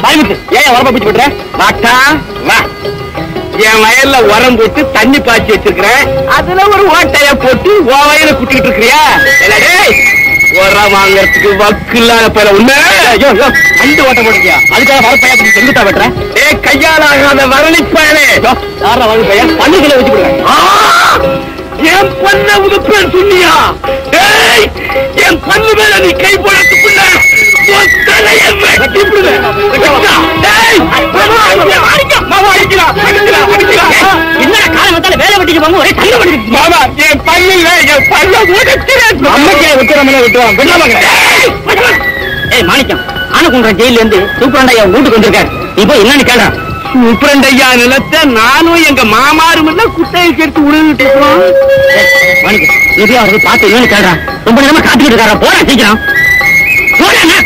பயமுத்து ஏன் உரம்ப பிடிச்சு விட்டுற மாட்டா வா என் வயல்ல உரம் போட்டு தண்ணி பாய்ச்சி வச்சிருக்கிறேன் அதுல ஒரு ஓட்டைய போட்டு உன் வயல குட்டிக்கிட்டு இருக்கிறியா இல்ல, டேய், உரம் வாங்கறதுக்கு வக்கு இல்லாத பேர உண்மை ஐயோ ஐயோ, ரெண்டு ஓட்ட போட்டுக்கியா அதுக்காக வர பையன் அப்படி செங்குத்தா வெட்டுற ஏ கையால் ஆகாத வரலி பயலே யாரா வாங்க பையன் பண்ணிக்கல வச்சு விடுறேன் என் பண்ண உதுப்பேன் சொன்னியா ஏய் என் பண்ணு மேல நீ கை போடத்துக்குள்ள உன் தலையை வெட்டி விடுவேன் என்ன காலமத்தால வேலை வெட்டிட்டு போங்க ஒரே தள்ளு பண்ணிட்டு மாமா என் பல்லுல என் பல்ல உடைக்கிறேன் அம்மைக்கே விட்டுறோம்ல விட்டுறோம் விட்டுறாம ஏய் மாணிக்கம் ஆனகுன்றம் ஜெயில இருந்து சூப்பரண்டையா வீட்டுக்கு வந்திருக்காரு நீ போய் என்னன்னு கேளுறான் சூப்பரண்டையா நிலத்தை நானும் எங்க மாமாரும் இல்ல குட்டையை சேர்த்து உழுவிட்டு இருக்கிறோம் மாணிக்கம் நீ போய் அவருக்கு பார்த்து என்னன்னு கேளுறான் ரொம்ப நேரமா காத்துக்கிட்டு இருக்காரா போடா சீக்கிரம் போடா அண்ணா.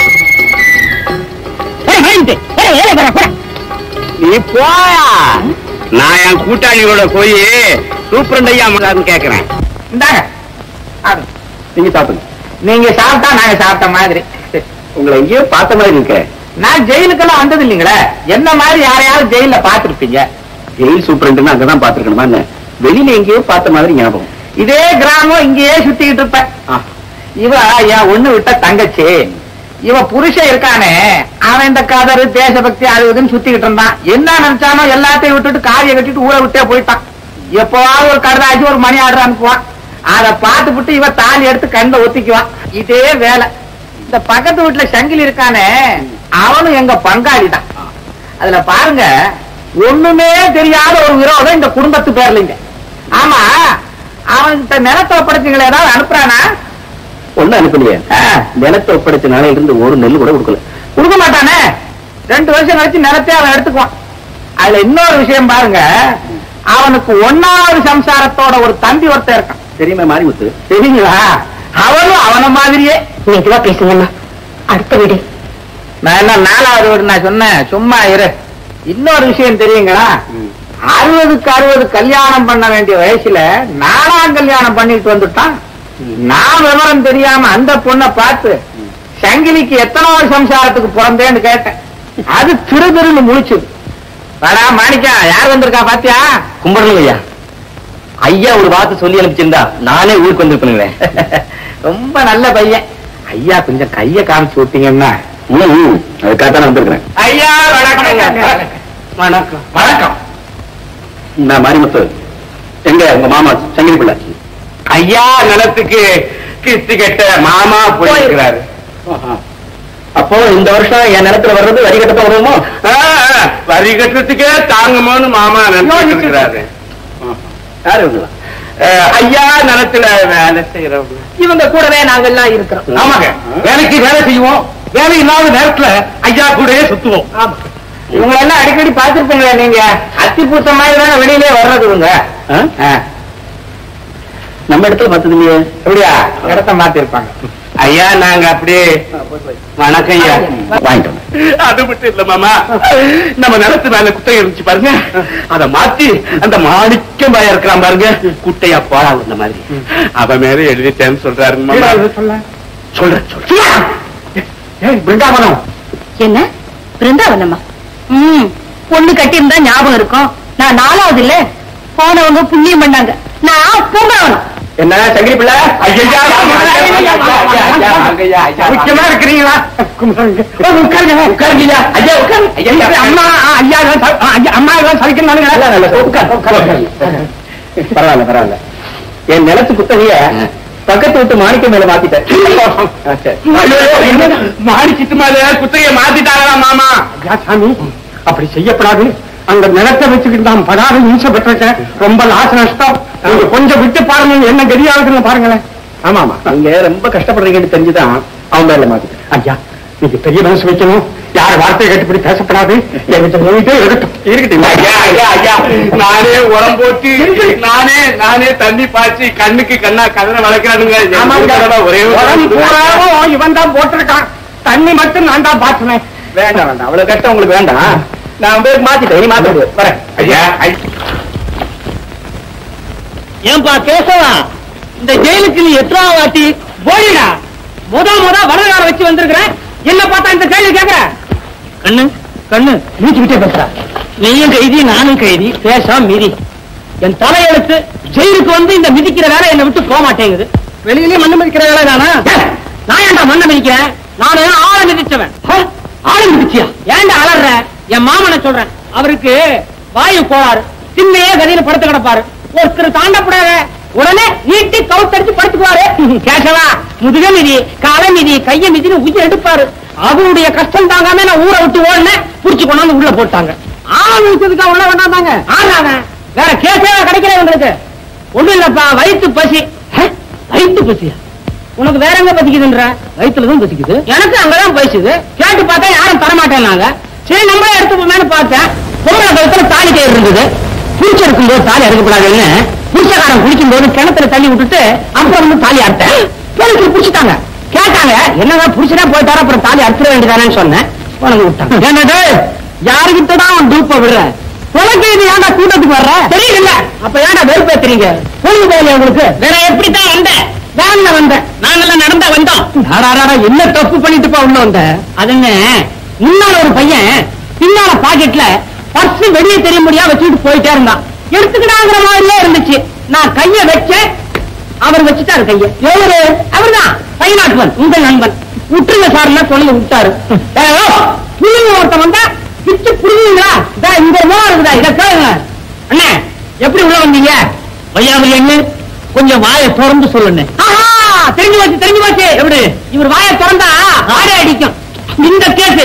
போடா மாணிக்கத்தை போடா வேலை போடா போடா நீ போயா நான் என் கூட்டாளிகளோட போய் சூப்பரண்டையா மகான்னு கேக்குறேன் இந்தாங்க நீங்க சாப்பிடுங்க நீங்க சாப்பிட்டா நாங்க சாப்பிட்ட மாதிரி உங்களை எங்கேயோ பார்த்த மாதிரி இருக்க நான் ஜெயிலுக்கெல்லாம் வந்தது இல்லைங்களே என்ன மாதிரி யாரையாவது ஜெயில பாத்துருப்பீங்க ஜெயில் சூப்பரண்டுன்னு அங்கதான் பாத்துருக்கணுமா என்ன வெளியில எங்கேயோ பார்த்த மாதிரி ஞாபகம் இதே கிராமம் இங்கேயே சுத்திக்கிட்டு இருப்பேன் ஆ. இவ என் ஒண்ணு விட்ட தங்கச்சி இவ புருஷன் இருக்கானே அவன் இந்த கதறு தேசபக்தி அது இதுன்னு சுத்திக்கிட்டு இருந்தான் என்ன நினைச்சானோ எல்லாத்தையும் விட்டுட்டு காரியை கட்டிட்டு ஊரை விட்டே போயிட்டான் எப்பவாவது ஒரு கடலாச்சு ஒரு மணி ஆர்டர் அனுப்புவான் அதை பார்த்துப்புட்டு இவ தாலி எடுத்து கண்ட ஒத்திக்குவான் இதே வேலை இந்த பக்கத்து வீட்டுல சங்கிலி இருக்கானே அவனும் எங்க பங்காளி தான் அதுல பாருங்க ஒண்ணுமே தெரியாத ஒரு விரோதம் இந்த குடும்பத்து பேர்லங்க ஆமா அவன்கிட்ட நிலத்தை ஒப்படைச்சிங்களை ஏதாவது அனுப்புறானா ஒண்ணு அனுப்பலையே நிலத்தை ஒப்படைச்ச நாளையில இருந்து ஒரு நெல் கூட கொடுக்கல கொடுக்க மாட்டானே ரெண்டு வருஷம் கழிச்சு நிலத்தை அவன் எடுத்துக்குவான் அதுல இன்னொரு விஷயம் பாருங்க அவனுக்கு ஒன்னாவது சம்சாரத்தோட ஒரு தம்பி ஒருத்தன் இருக்கான் தெரியுமா மாரிமுத்து தெரியுங்களா அவனும் அவன மாதிரியே மெதுவா பேசுங்கம்மா அடுத்த வீடு நான் என்ன நாலாவது வீடு நான் சொன்னேன் சும்மா இரு இன்னொரு விஷயம் தெரியுங்களா அறுபதுக்கு அறுபது கல்யாணம் பண்ண வேண்டிய வயசுல நாலாம் கல்யாணம் பண்ணிட்டு வந்துட்டான் நான் விவரம் தெரியாம அந்த பொண்ணை பார்த்து சங்கிலிக்கு எத்தனாவது சம்சாரத்துக்கு பிறந்தேன்னு கேட்டேன் அது திரு திருன்னு முழிச்சுது வரா மாணிக்கா யார் வந்திருக்கா பாத்தியா கும்பிடணும் ஐயா ஐயா ஒரு வார்த்தை சொல்லி அனுப்பிச்சிருந்தா நானே ஊருக்கு வந்திருப்பேனுங்களே ரொம்ப நல்ல பையன் ஐயா கொஞ்சம் கைய காமிச்சு விட்டீங்கன்னா ம் அதுக்காக தான் வந்திருக்கிறேன் ஐயா வணக்கம் வணக்கம் வணக்கம் நான் மாரிமுத்து எங்க உங்க மாமா சங்கிலி பிள்ளை ஐயா நிலத்துக்கு கிஸ்து கெட்ட மாமா போயிருக்கிறாரு அப்போ இந்த வருஷம் என் நிலத்துல வர்றது வரி கட்டத்தான் வருவோமோ வரி கட்டுறதுக்கே தாங்குமோன்னு மாமா நினைச்சிட்டு இருக்கிறாரு யாரு இவங்களா ஐயா நிலத்துல வேலை செய்யறவங்க இவங்க கூடவே நாங்கெல்லாம் இருக்கிறோம் ஆமாங்க வேலைக்கு வேலை செய்வோம் வேலை இல்லாத நேரத்துல ஐயா கூடயே சுத்துவோம் இவங்க எல்லாம் அடிக்கடி பாத்துருப்பீங்களா நீங்க அத்தி பூத்த மாதிரி தானே வெளியிலே வர்றது இவங்க ஆ? நம்ம இடத்துல பார்த்தது இல்லையே எப்படியா இடத்த மாத்திருப்பாங்க ஐயா நாங்க அப்படியே வணக்கம் ஐயா வாங்கிட்டு வந்தேன். அது மட்டும் இல்ல மாமா நம்ம நிலத்து மேல குட்டை இருந்துச்சு பாருங்க அத மாத்தி அந்த மாணிக்கம் பாயா இருக்கிறான் பாருங்க குட்டையா போடா இந்த மாதிரி அவ மேல எழுதிட்டேன்னு சொல்றாரு மாமா சொல்றேன் சொல்றேன் ஏய் பிருந்தாவனம் என்ன பிருந்தாவனம்மா ம் பொண்ணு கட்டியிருந்தா ஞாபகம் இருக்கும் நான் நாலாவது இல்ல போனவங்க புண்ணியம் பண்ணாங்க நான் பூங்காவனம் என்ன சங்கிலி பிள்ளை ஐயா முக்கியமா இருக்கிறீங்களா உட்காருங்க உட்காருங்க ஐயா உட்காருங்க ஐயா அம்மா ஐயா அம்மா எல்லாம் சலிக்கிறாங்க பரவாயில்ல பரவாயில்ல என் நிலத்து குத்தகைய பக்கத்து விட்டு மாணிக்கம் மேல மாத்திட்டேன் ஆ, சரி. மாடிச்சிட்டு மேல குத்தகைய மாத்திட்டாங்களா மாமா சாமி அப்படி செய்யப்படாது அந்த நிலத்தை வச்சுக்கிட்டு நான் படாத இம்சை பெற்றிருக்கேன் ரொம்ப லாச நஷ்டம் நீங்க கொஞ்சம் விட்டு பாருங்க என்ன கதியாகுதுன்னு பாருங்களேன் ஆமா ஆமா நீங்க ரொம்ப கஷ்டப்படுறீங்கன்னு தெரிஞ்சுதான் அவன் மேல மாத்திட்டேன் ஐயா நீங்க பெரிய மனசு வைக்கணும் யார் வார்த்தை கேட்டுப்படி பேசப்படாது என்கிட்ட நீட்டே இருக்கட்டும் இருக்கட்டும் ஐயா ஐயா ஐயா நானே உரம் போட்டு நானே நானே தண்ணி பாய்ச்சி கண்ணுக்கு கண்ணா கதனை வளர்க்கிறானுங்க ஒரே இவன் தான் போட்டிருக்கான் தண்ணி மட்டும் நான் தான் பாய்ச்சினேன் வேண்டாம் வேண்டாம் அவ்வளவு கஷ்டம் உங்களுக்கு வேண்டாம் நான் பேர் மாத்திட்டேன் நீ மாத்த வரேன் ஐயா ஏன்பா கேசவா இந்த ஜெயிலுக்கு நீ எத்தனை வாட்டி போயிடா முத முத வரலாறு வச்சு வந்திருக்கிறேன் என்ன பார்த்தா இந்த கேள்வி கேக்குற கண்ணு கண்ணு மூச்சுக்கிட்டே பேசுறா நீயும் கைதி நானும் கைதி பேசாம மீதி என் தலையெழுத்து ஜெயிலுக்கு வந்து இந்த மிதிக்கிற வேலை என்னை விட்டு போக மாட்டேங்குது வெளியிலயும் மண்ணு மிதிக்கிற வேலை தானா நான் ஏன்டா மண்ணை மிதிக்கிறேன் நானு ஆளை மிதிச்சவன் ஆளை மிதிச்சியா ஏன்டா அலற என் மாமனை சொல்றேன் அவருக்கு வாயு போறாரு சின்னையே கதையில படுத்து கிடப்பாரு ஒருத்தர் தாண்டப்படாத உடனே நீட்டி கவுத்தடிச்சு படுத்துக்குவாரு கேசவா முதுக மிதி காலை மிதி கைய மிதின்னு உயிர் எடுப்பாரு அவருடைய கஷ்டம் தாங்காம நான் ஊரை விட்டு ஓடினேன் புடிச்சு கொண்டாந்து உள்ள போட்டாங்க ஆள் மிதிச்சதுக்கா உள்ள வேண்டாமாங்க ஆனாங்க வேற கேசவா கிடைக்கல உங்களுக்கு ஒண்ணும் இல்லப்பா வயிற்று பசி ஹே, வயிற்று பசியா உனக்கு வேற எங்க பசிக்குதுன்ற வயிற்றுல தான் பசிக்குது எனக்கு அங்கதான் பசிக்குது கேட்டு பார்த்தா யாரும் தரமாட்டேன்னாங்க சரி நம்மளே எடுத்துப்போமேனு பார்த்தேன் பொம்பளை கழுத்துல தாலி கயிறு இருந்தது குளிச்சிருக்கும் போது தாலி அறுக்கப்படாதுன்னு புருஷக்காரன் குளிக்கும் போது கிணத்துல தள்ளி விட்டுட்டு அப்புறம் வந்து தாலி அறுத்தேன் போலீஸ் புடிச்சிட்டாங்க கேட்டாங்க என்னங்க புடிச்சுனா போயிட்டாரு அப்புறம் தாலி அறுத்துட வேண்டியதானேன்னு சொன்னேன் உனக்கு விட்டாங்க என்னது யாருக்கிட்ட தான் அவன் டூப்ப விடுற உனக்கு இது ஏன்டா கூட்டத்துக்கு வர்ற தெரியல அப்ப ஏன்டா வெறுப்பேத்துறீங்க பொழுது போகல உங்களுக்கு வேற எப்படித்தான் வந்தேன் வேன்ல வந்தேன் நாங்கெல்லாம் நடந்தா வந்தோம் அடாடாடா, என்ன தப்பு பண்ணிட்டுப்பா உள்ள வந்த அதுங்க முன்னால ஒரு பையன் பின்னால பாக்கெட்ல பர்ஸ் வெளியே தெரிய முடியா வச்சுட்டு போயிட்டே இருந்தான் எடுத்துக்கிட்டாங்கிற மாதிரியே இருந்துச்சு நான் கைய வச்சேன் அவர் வச்சுட்டாரு கைய எவரு அவர்தான் பையனாட்டுவன் உங்கள் நண்பன் விட்டுருங்க சார்னா சொல்லி விட்டாரு புள்ளிங்க ஒருத்தன் வந்தா பிச்சு புரியுங்களா இதா இந்த மோகம் இருக்குதா இத கேளுங்க அண்ணே எப்படி உள்ள வந்தீங்க வையாமல் என்ன கொஞ்சம் வாயை திறந்து சொல்லுங்க தெரிஞ்சு போச்சு தெரிஞ்சு போச்சு எப்படி இவர் வாயை திறந்தா ஆடை அடிக்கும் இந்த கேஸ்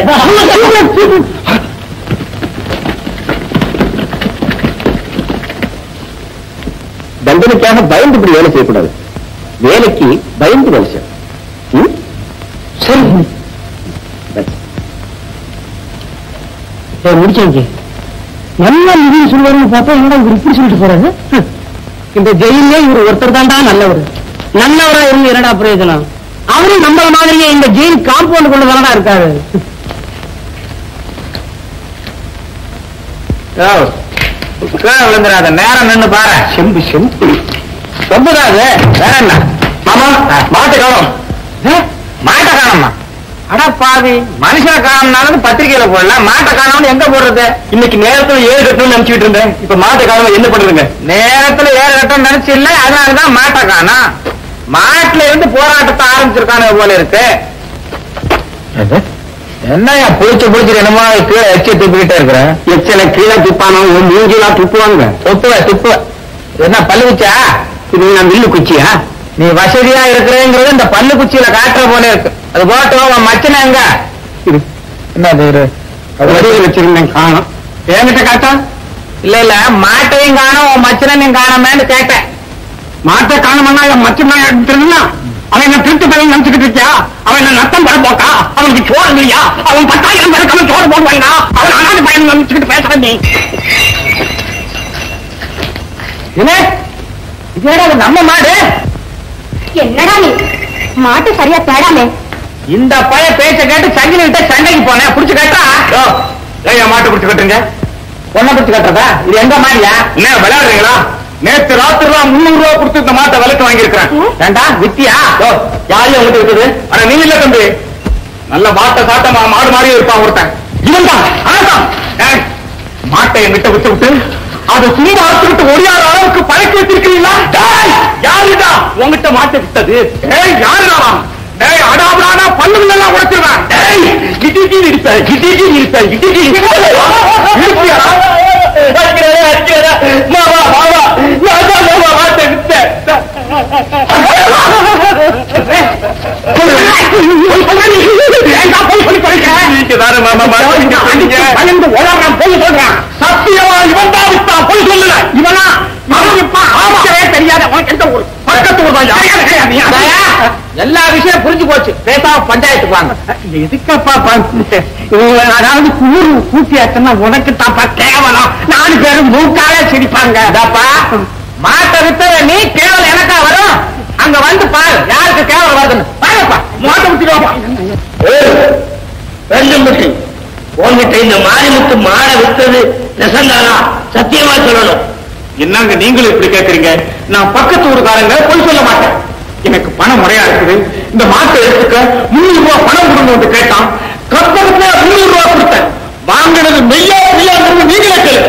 தண்டனைக்காக பயந்து இப்படி வேலை செய்யக்கூடாது வேலைக்கு பயந்து வேலை செய்யணும் ம்? சரி That's- முடிச்சாங்க நல்ல நிதி சொல்லுவாருன்னு பார்த்தா என்னடா இவர் இப்படி சொல்லிட்டு போறாரு ஹம். இந்த ஜெயிலே இவர் ஒருத்தர் தான்டா நல்லவர் நல்லவரா இருந்து என்னடா பிரயோஜனம் அவரும் நம்மள மாதிரியே இந்த ஜெயில் காம்பவுண்ட் கொண்டு தானடா இருக்காரு கீழே விழுந்துடாத நேரம் நின்னு பாரு செம்பு செம்பு சொம்புதான் அது வேற என்ன மாமா மாட்டு காணும் மாட்டை காணுமா அட பாவி மனுஷனை காணும்னாலும் பத்திரிக்கையில போடல மாட்டை காணும்னு எங்க போடுறது இன்னைக்கு நேரத்துல ஏழு கட்டணும்னு நினைச்சிட்டு இருந்தேன் இப்ப மாத காலம் என்ன பண்றதுங்க நேரத்துல ஏறு கட்டம் நினைச்சு இல்ல அதனாலதான் மாட்டை காணும் மாட்டுல இருந்து போராட்டத்தை ஆரம்பிச்சிருக்கானு போல இருக்கு என்னையா புளிச்சு புளிச்சு என்னமோ கீழே எச்சி துப்பிக்கிட்டே இருக்கிறேன் எச்சல கீழே துப்பானோ உன் மூஞ்சிலாம் துப்புவாங்க துப்புவ துப்பு என்ன பல்லு குச்சா இது நான் மில்லு குச்சியா நீ வசதியா இருக்கிறேங்கிறது இந்த பல்லு குச்சியில காட்டுற போல இருக்கு அது போட்டு உன் மச்சனை எங்க இது என்னது இரு வடிவில் வச்சிருந்தேன் காணும் என்கிட்ட காட்டா இல்ல இல்ல மாட்டையும் காணும் உன் மச்சனையும் காணாமேன்னு கேட்டேன் மாட்டை காணமன்னா என் மச்சம் எடுத்துருந்தா அவன் என்ன திருட்டு பையன் நினைச்சுக்கிட்டு இருக்கியா அவன் என்ன நத்தம் பட போக்கா அவனுக்கு சோறு இல்லையா அவன் பத்தாயிரம் பேருக்கு அவன் சோறு போடுவாங்க அவன் அனாதை பையன் நினைச்சுக்கிட்டு பேசுறேன் நீ என்ன இதேடா அது நம்ம மாடு என்னடா நீ மாட்டு சரியா தேடாமே இந்த பைய பேச்ச கேட்டு சங்கிலிட்ட சண்டைக்கு போனேன் புடிச்சு கட்டா ஏன் மாட்டை பிடிச்சு கட்டுங்க ஒன்ன புடிச்சு கட்டுறதா இது எந்த மாடியா என்ன விளையாடுறீங்களா நேத்து ராத்திரி முன்னூறு ரூபா கொடுத்து இந்த மாட்டை விலைக்கு வாங்கியிருக்கிறேன் ஏண்டா வித்தியா யாரையும் உங்களுக்கு இருக்குது ஆனா நீ இல்ல தம்பி நல்ல மாட்டை சாட்ட மா- மாடு மாதிரியே இருப்பான் ஒருத்தன் இவன் தான் ஆதான் ஏய், மாட்டை என்கிட்ட விட்டு விட்டு அதை சும்மா அறுத்துக்கிட்டு ஒடியாத அளவுக்கு பழக்கி வச்சிருக்கீங்களா டேய், யாருடா உங்ககிட்ட மாட்டை விட்டது ஏய் யாருடா டேய் அடாபடானா பல்லுகள் எல்லாம் உடைச்சிருவேன் டேய் கிட்டிக்கி இருப்ப கிட்டிக்கி இருப்ப கிட்டிக்கி இருப்பியா அடிக்கிறதா அடிக்கிறதா மாமா மாமா நான் தான் மாமா மாட்டை விட்டேன் சத்தியமா இவன் தான் விட்டான் பொய் சொல்லல இவனா அவன் விப்பான் ஆமாவே தெரியாத உனக்கு எந்த ஊர் பக்கத்து ஊர் தான் எல்லா விஷயம் புரிஞ்சு போச்சு பேசாம பஞ்சாயத்துக்கு வாங்க எதுக்கப்பா அதாவது கூறு கூட்டியாச்சுன்னா உனக்கு தாப்பா கேவலம் நாலு பேரும் மூக்காலே சிரிப்பாங்க அதாப்பா மாட்டை வித்தவ நீ கேவல் எனக்கா வரும் அங்க வந்து பாரு யாருக்கு கேவல் வருதுன்னு பாருப்பா மாட்டை விட்டுடுவாப்பா வெள்ளம்பட்டி உங்ககிட்ட இந்த மாரிமுத்து மாடை வித்தது நெசந்தானா சத்தியமா சொல்லணும் என்னங்க நீங்களும் இப்படி கேக்குறீங்க நான் பக்கத்து ஊருக்காரங்க பொய் சொல்ல மாட்டேன் எனக்கு பணம் முறையா இருக்குது இந்த மாட்டை எடுத்துக்க முன்னூறு ரூபாய் பணம் கொடுங்க வந்து கேட்டான் கற்பகத்துல முன்னூறு ரூபாய் கொடுத்தேன் வாங்க சொன்னது மெய்யா பொய்யாங்கிறது நீங்களே கேளு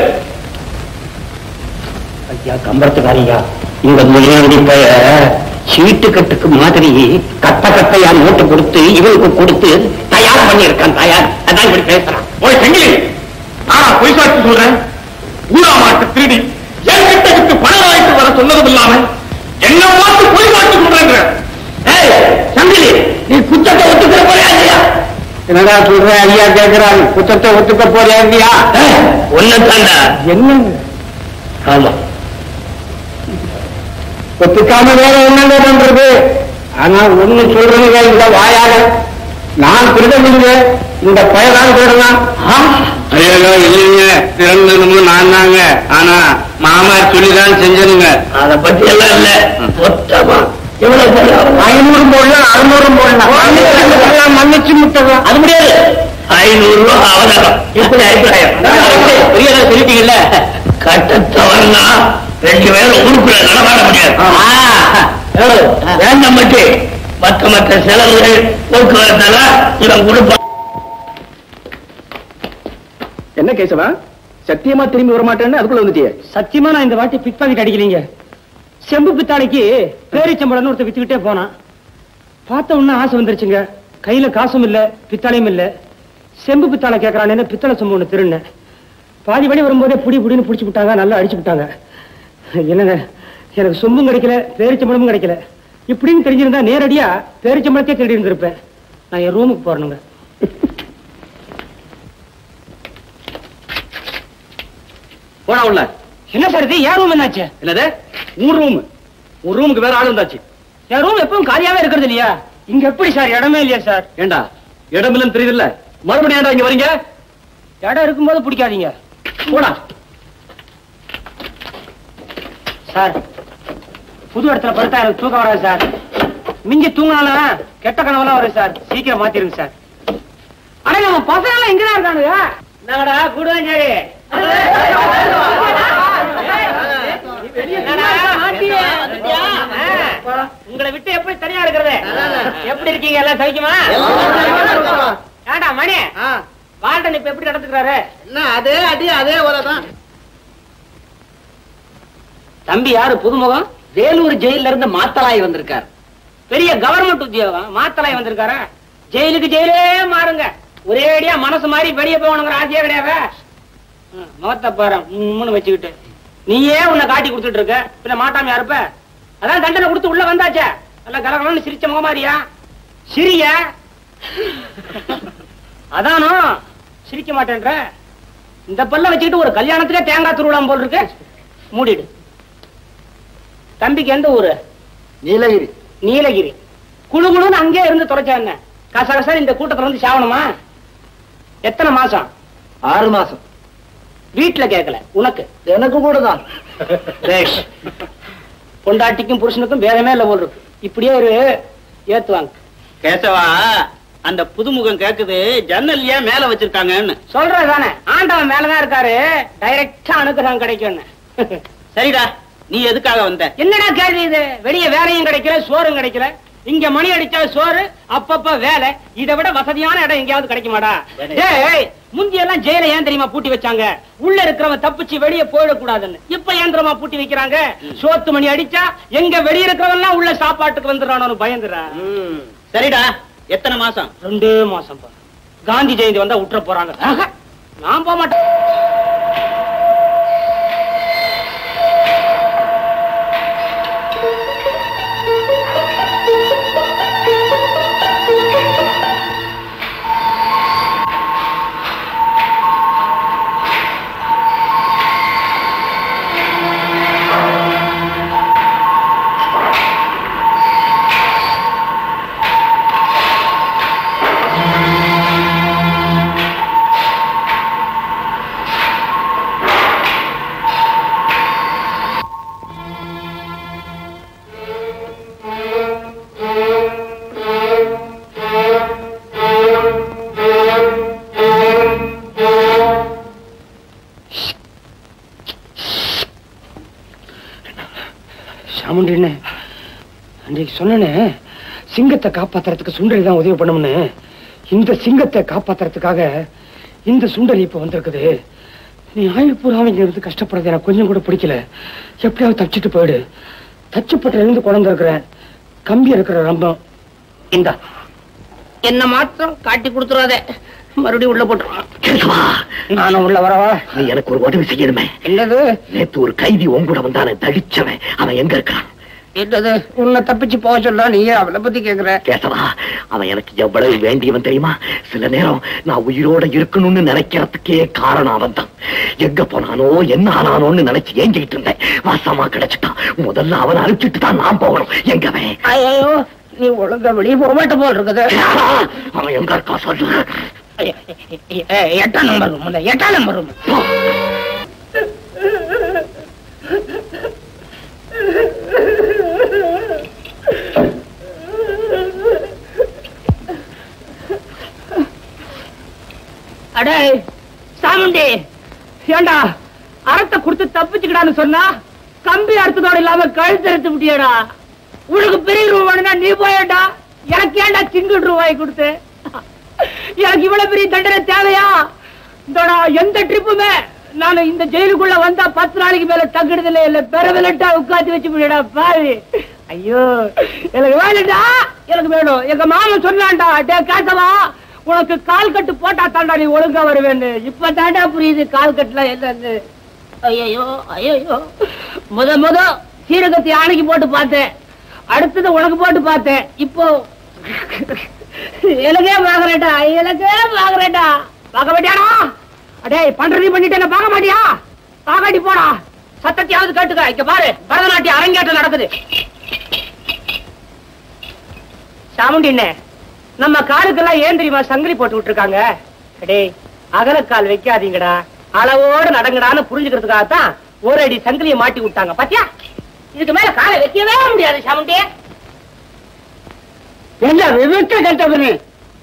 ஐயா கம்பரத்துக்காரியா இந்த முதலாளி பய சீட்டு கட்டுக்கு மாதிரி கட்ட கட்டையா நோட்டு கொடுத்து இவனுக்கு கொடுத்து தயார் பண்ணியிருக்கான் தயார் அதான் இப்படி பேசுறான் ஓய் செங்கிலி ஆனா பொய் சாட்சி சொல்றேன் ஊரா மாட்டு திருடி என்கிட்ட விட்டு பணம் வாங்கிட்டு வர சொன்னதும் இல்லாம என்ன பார்த்து பொய் சாட்சி சொல்றேங்க ஏய், சங்கிலி நீ குற்றத்தை ஒத்துக்கிற போறியா இல்லையா என்னடா சொல்ற ஐயா கேக்குறாரு குற்றத்தை ஒத்துக்க போறியா இல்லையா ஒன்னதாண்டா என்னங்க ஆமா ஒத்துக்காம வேற என்னங்க பண்றது ஆனா ஒண்ணு சொல்றீங்க இந்த வாயால நான் திருடனுங்க இந்த பயதான் திருடலாம் ஐயோ இல்லைங்க திறந்ததுமோ நான் தாங்க ஆனா மாமா சொல்லிதான் செஞ்சதுங்க அத பத்தி எல்லாம் இல்ல மொத்தமா எவ்வளவு போடலாம்? ஐநூறு போடலாம் அறுநூறு போடலாம் மன்னிச்சு முட்டலாம் அது முடியாது ஐநூறு ரூபாய் அவதாரம் எப்படி அபிப்பிராயம் பெரியதா சொல்லிட்டீங்கல்ல கட்டத்தவர்னா ரெண்டு பேரும் ஊருக்குள்ள நடமாட முடியாது எவ்வளவு? வேண்டாம் மட்டு மற்ற மற்ற செலவுகள் போக்குவரத்தெல்லாம் இவன் கொடுப்பான் என்ன கேசவா சத்தியமா திரும்பி வர மாட்டேன்னு அதுக்குள்ள வந்துட்டியே சத்தியமா நான் இந்த வாட்டி பிக் பாக்கெட் அடிக்கலீங்க செம்பு பித்தாளைக்கு பேரிச்சம்பளம்னு ஒருத்தர் வித்துக்கிட்டே போனான் பார்த்த உடனே ஆசை வந்துருச்சுங்க கையில காசும் இல்ல பித்தாளையும் இல்ல செம்பு பித்தாளை கேட்கறானேன்னு பித்தளை சொம்பு ஒண்ணு திருண்ணேன் பாதி வழி வரும்போதே புடி புடின்னு பிடிச்சி விட்டாங்க நல்லா அடிச்சு விட்டாங்க என்னங்க எனக்கு சொம்பும் கிடைக்கல பேரிச்சம்பளமும் கிடைக்கல இப்படின்னு தெரிஞ்சிருந்தா நேரடியா பேரிச்சம்பளத்தையே தேடி இருந்திருப்பேன் நான் என் ரூமுக்கு போறேனுங்க போடா உள்ள என்ன சார் இது ஏன் ரூம் என்னாச்சு என்னது ஊர் ரூம் ஒரு ரூமுக்கு வேற ஆள் வந்தாச்சு என் ரூம் எப்பவும் காலியாவே இருக்கிறது இல்லையா இங்க எப்படி சார் இடமே இல்லையா சார் ஏண்டா இடம் இல்லைன்னு தெரியுதுல்ல மறுபடியும் ஏன்டா இங்க வரீங்க இடம் இருக்கும்போது பிடிக்காதீங்க போடா சார் புது இடத்துல படுத்தா எனக்கு தூக்கம் வராது சார் மிஞ்சி தூங்கினாலும் கெட்ட கனவெல்லாம் வரும் சார் சீக்கிரம் மாத்திருங்க சார் ஆனா நம்ம பசங்க எல்லாம் இங்கதான் இருக்கானுங்க என்னடா கூடுவாஞ்சாரி உங்களை விட்டு எப்படி தனியா இருக்கிறது எப்படி இருக்கீங்க எல்லாம் சகிக்குமா ஏண்டா மணி வார்டன் இப்ப எப்படி நடந்துக்கிறாரு அதே அடி அதே உரதான் தம்பி யாரு புதுமுகம் வேலூர் ஜெயில இருந்து மாத்தலாய் வந்திருக்கார் பெரிய கவர்மெண்ட் உத்தியோகம் மாத்தலாய் வந்திருக்காரா ஜெயிலுக்கு ஜெயிலே மாறுங்க ஒரேடியா மனசு மாதிரி வெளியே போகணுங்கிற ஆசையே கிடையாது ம், முகத்தை பாரு உம்முன்னு வச்சுக்கிட்டு நீயே உன்னை காட்டி கொடுத்துட்டு இருக்க பின்ன மாட்டாம இருப்ப அதான் தண்டனை கொடுத்து உள்ள வந்தாச்சே நல்லா கலகலன்னு சிரிச்ச முகமாரியா சிரிய அதானோ சிரிக்க மாட்டேன்ற இந்த பல்ல வச்சுக்கிட்டு ஒரு கல்யாணத்திலே தேங்காய் துருவலாம் போல் இருக்கு மூடிடு தம்பிக்கு எந்த ஊரு நீலகிரி நீலகிரி குழு குழுன்னு அங்கே இருந்து தொலைச்சா என்ன கசகசா இந்த கூட்டத்துல வந்து சாவணுமா எத்தனை மாசம் ஆறு மாசம் வீட்டுல கேட்கல உனக்கு எனக்கு கூட தான் பேஷ். பொண்டாட்டிக்கும் புருஷனுக்கும் பேதமே இல்ல போல் இருக்கு இப்படியே ஒரு ஏத்துவாங்க கேசவா அந்த புதுமுகம் கேக்குது ஜன்னல் ஏன் மேல வச்சிருக்காங்கன்னு சொல்றது தானே ஆண்டவன் மேலதான் இருக்காரு டைரக்டா அனுகிரகம் கிடைக்கும்னு சரிடா நீ எதுக்காக வந்த என்னடா கேள்வி இது வெளிய வேலையும் கிடைக்கல சோறும் கிடைக்கல இங்க மணி அடிச்சா சோறு அப்பப்ப வேலை இதை விட வசதியான இடம் எங்கேயாவது கிடைக்குமாடா டேய் முந்தி எல்லாம் ஜெயில ஏன் தெரியுமா பூட்டி வச்சாங்க உள்ள இருக்கிறவன் தப்பிச்சு வெளிய போயிடக்கூடாதுன்னு இப்ப ஏந்திரமா பூட்டி வைக்கிறாங்க சோத்து மணி அடிச்சா எங்க வெளிய இருக்கிறவன் உள்ள சாப்பாட்டுக்கு வந்துடுறானு பயந்துடா சரிடா எத்தனை மாசம் ரெண்டு மாசம் பா. காந்தி ஜெயந்தி வந்தா விட்டுற போறாங்க ஆஹா, நான் போக மாட்டேன் சாமுண்டி என்ன அன்றைக்கு சொன்னனே சிங்கத்தை காப்பாத்துறதுக்கு சுண்டலி தான் உதவி பண்ணும்னு இந்த சிங்கத்தை காப்பாத்துறதுக்காக இந்த சுண்டல் இப்ப வந்திருக்குது நீ ஆயுள் பூராம இங்க இருந்து கஷ்டப்படுறது எனக்கு கொஞ்சம் கூட பிடிக்கல எப்படியாவது தப்பிச்சுட்டு போயிடு தச்சுப்பட்ட இருந்து குழந்தை இருக்கிறேன் கம்பி இருக்கிற ரம்பம் இந்த என்ன மாத்திரம் காட்டி கொடுத்துறாதே மறுபடியும் உள்ள போட்டு நானும் உள்ள வரவா நீ எனக்கு ஒரு உதவி செய்யணுமே என்னது நேத்து ஒரு கைதி உன் கூட வந்தானே தடிச்சவன் அவன் எங்க இருக்கான் என்னது உன்னை தப்பிச்சு போக சொல்ல நீயே அவளை பத்தி கேக்குற கேசவா அவன் எனக்கு எவ்வளவு வேண்டியவன் தெரியுமா சில நேரம் நான் உயிரோட இருக்கணும்னு நினைக்கிறதுக்கே காரணம் அவன் தான் எங்க போனானோ என்ன ஆனானோன்னு நினைச்சு ஏங்கிட்டு இருந்தேன் வாசமா கிடைச்சிட்டான் முதல்ல அவனை அழிச்சிட்டு தான் நான் போகணும் எங்க அவன் ஐயோ நீ ஒழுங்கா வெளியே போக மாட்ட போல் இருக்குது அவன் எங்க இருக்கா சொல்லு எட்டாம் நம்பர் ரூம் எட்டாம் நம்பர் ரூம் அடே சாமுண்டி ஏண்டா அறத்தை கொடுத்து தப்பிச்சுக்கிடான்னு சொன்னா கம்பி அறுத்ததோட இல்லாம கழுத்து அறுத்து விட்டியடா உனக்கு பெரிய ரூபா வேணும்னா நீ போயடா எனக்கு ஏன்டா சிங்கிள் ரூபாய் கொடுத்து எனக்கு இவ்வளவு பெரிய தண்டனை தேவையா இந்தடா எந்த ட்ரிப்புமே நான் இந்த ஜெயிலுக்குள்ள வந்தா பத்து நாளைக்கு மேல தங்கிடுதில்ல இல்ல பெறவிலட்டா உட்காந்து வச்சு முடியடா பாரு ஐயோ எனக்கு வேணும்டா எனக்கு வேணும் எங்க மாமன் சொன்னான்டா டே காசவா உனக்கு கால் கட்டு போட்டா தாண்டா நீ ஒழுங்கா வருவேன்னு இப்ப தாண்டா புரியுது கால் கட்டுல என்னன்னு ஐயோ ஐயோ முத முத சீரகத்தை ஆணைக்கு போட்டு பார்த்தேன் அடுத்தது உனக்கு போட்டு பார்த்தேன் இப்போ எனக்கே பாக்குறேட்டா எனக்கே பாக்குறேட்டா பார்க்க மாட்டியாடா அடே பண்றது பண்ணிட்டேன் பார்க்க மாட்டியா பாக்காட்டி போடா சத்தத்தையாவது கேட்டுக்க இங்க பாரு பரதநாட்டியம் அரங்கேற்றம் நடக்குது சாமுண்டிண்ணே நம்ம காலுக்கெல்லாம் ஏன் தெரியுமா சங்கிலி போட்டு விட்டுருக்காங்க அடே அகலக்கால் வைக்காதீங்கடா அளவோட நடங்கடான்னு புரிஞ்சுக்கிறதுக்காகத்தான் ஒரு அடி சங்கிலியை மாட்டி விட்டாங்க பாத்தியா இதுக்கு மேல காலை வைக்கவே முடியாது சாமுண்டி என்ன விவக்க கட்டவனு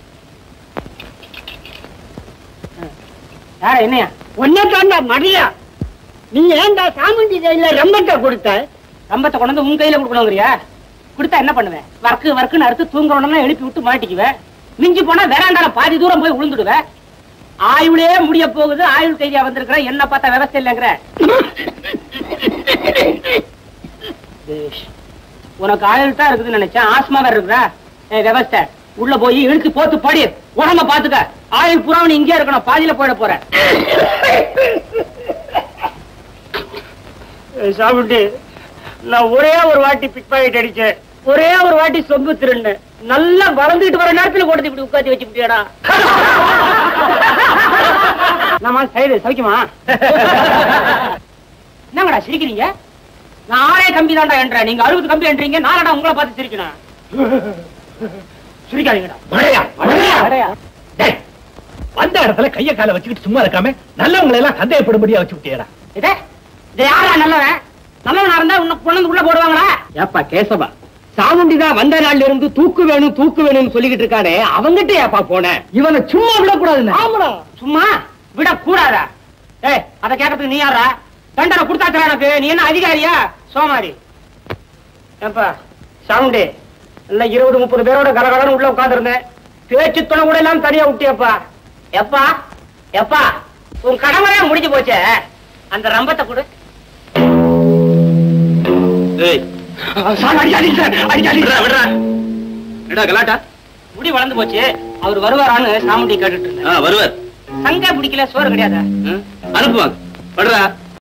யார என்னையா ஒன்னே தாண்டா மடியா நீ ஏன்டா சாமுண்டி கையில ரம்பத்தை கொடுத்த ரம்பத்தை கொண்டு வந்து உன் கையில கொடுக்கணுங்கிறியா கொடுத்தா என்ன பண்ணுவேன் வர்க்கு வர்க்குன்னு அறுத்து தூங்குறோம்னா எழுப்பி விட்டு மாட்டிக்குவேன் மிஞ்சி போனா வேறாண்டால பாதி தூரம் போய் விழுந்துடுவேன் ஆயுளே முடிய போகுது ஆயுள் கைதியா வந்திருக்கிற என்ன பார்த்தா விவசாய இல்லைங்கிற ஏஷ், உனக்கு ஆயுள் தான் இருக்குதுன்னு நினைச்சேன் ஆஸ்மா வேற இருக்குதா ஏ விவசாய உள்ள போய் இழுத்து போத்து படி உடம்ப பாத்துக்க ஆயுள் புறா நீ இங்கே இருக்கணும் பாதியில போயிட போற சாப்பிட்டு நான் ஒரே ஒரு வாட்டி பிக் பாக்கெட் அடிச்சேன் ஒரே ஒரு வாட்டி சொம்பு திருண்ணு நல்லா வளர்ந்துட்டு வர நேரத்துல கொண்டு இப்படி உட்காந்து வச்சு விட்டியாடா நம்ம சைடு சவிக்குமா என்னங்கடா சிரிக்கிறீங்க நான் ஆறே கம்பி தான்டா என்றேன் நீங்க அறுபது கம்பி என்றீங்க நானடா உங்களை பார்த்து சிரிக்கணும் சிரிக்காதீங்கடா மழையா அடையா. டேய், வந்த இடத்துல கைய கால வச்சுக்கிட்டு சும்மா இருக்காம நல்லவங்களை எல்லாம் சந்தேகப்படும்படியா வச்சு விட்டியடா இதே இது யாரா நல்லவன் நல்லவனா இருந்தா உன்னை கொண்டு உள்ள போடுவாங்களா ஏப்பா கேசவா சாமுண்டி தான் வந்த நாள்ல இருந்து தூக்கு வேணும் தூக்கு வேணும்னு சொல்லிக்கிட்டு இருக்கானே அவங்கிட்ட ஏப்பா போனேன் இவனை சும்மா விடக்கூடாது ஆமாடா சும்மா விடக்கூடாதா ஏய் அத கேட்கறதுக்கு நீ யாரா தண்டனை கொடுத்தாச்சுடா எனக்கு நீ என்ன அதிகாரியா சோமாரி ஏப்பா சாமுண்டி இல்ல இருபது முப்பது பேரோட கரகரன்னு உள்ள உட்கார்ந்திருந்தேன் பேச்சு துணை கூட எல்லாம் தனியா விட்டியப்பா எப்பா எப்பா உன் கடமை முடிஞ்சு போச்சே அந்த ரம்பத்தை கொடு முடி வளர்ந்து போச்சு அவர் வருவாரான்னு சாமுண்டி கேட்டுட்டு இருந்தேன் வருவார் சங்க பிடிக்கல சோறு கிடையாது அனுப்புவாங்க படுறா